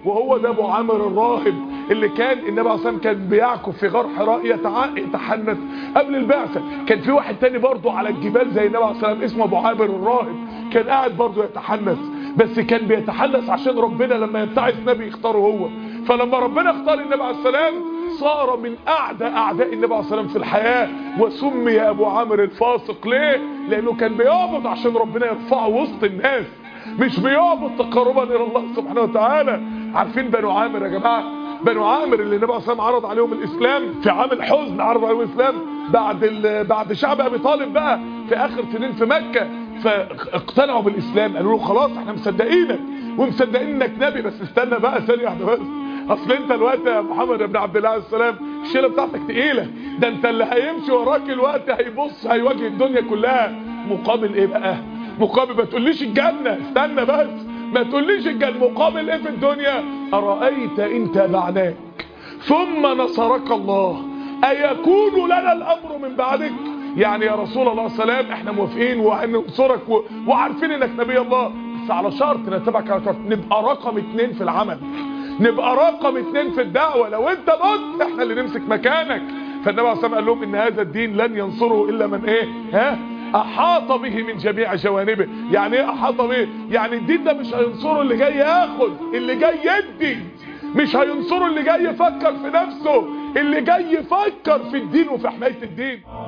وهو ده ابو عامر الراهب اللي كان النبي عليه الصلاه والسلام كان بيعكف في غار حراء يتع- يتحنث قبل البعثه كان في واحد تاني برضه على الجبال زي النبي عليه الصلاه والسلام اسمه ابو عامر الراهب كان قاعد برضه يتحنث بس كان بيتحنث عشان ربنا لما يبتعث نبي يختاره هو فلما ربنا اختار النبي عليه السلام صار من اعدى اعداء النبي عليه السلام في الحياه وسمي ابو عامر الفاسق ليه لانه كان بيعبد عشان ربنا يرفعه وسط الناس مش بيعبد تقربا الى الله سبحانه وتعالى عارفين بنو عامر يا جماعه بنو عامر اللي النبي عليه الصلاه والسلام عرض عليهم الاسلام في عام الحزن عرض عليهم الاسلام بعد ال- بعد شعب ابي طالب بقى في اخر سنين في مكه فاقتنعوا بالاسلام قالوا له خلاص احنا مصدقينك ومصدقين انك نبي بس استنى بقى ثانيه واحده بس اصل انت الوقت يا محمد بن عبد الله عليه السلام الشيله بتاعتك تقيله ده انت اللي هيمشي وراك الوقت هيبص هيواجه الدنيا كلها مقابل ايه بقى مقابل ما تقوليش الجنه استنى بس ما تقوليش الجنه مقابل ايه في الدنيا ارايت ان تابعناك ثم نصرك الله ايكون لنا الامر من بعدك يعني يا رسول الله سلام احنا موافقين وهننصرك و... وعارفين انك نبي الله بس على شرط نتبعك على شرط نبقى رقم اتنين في العمل نبقى رقم اتنين في الدعوة لو انت مت احنا اللي نمسك مكانك فالنبي عليه الصلاة والسلام قال لهم ان هذا الدين لن ينصره الا من ايه ها احاط به من جميع جوانبه يعني ايه احاط به يعني الدين ده مش هينصره اللي جاي ياخد اللي جاي يدي مش هينصره اللي جاي يفكر في نفسه اللي جاي يفكر في الدين وفي حماية الدين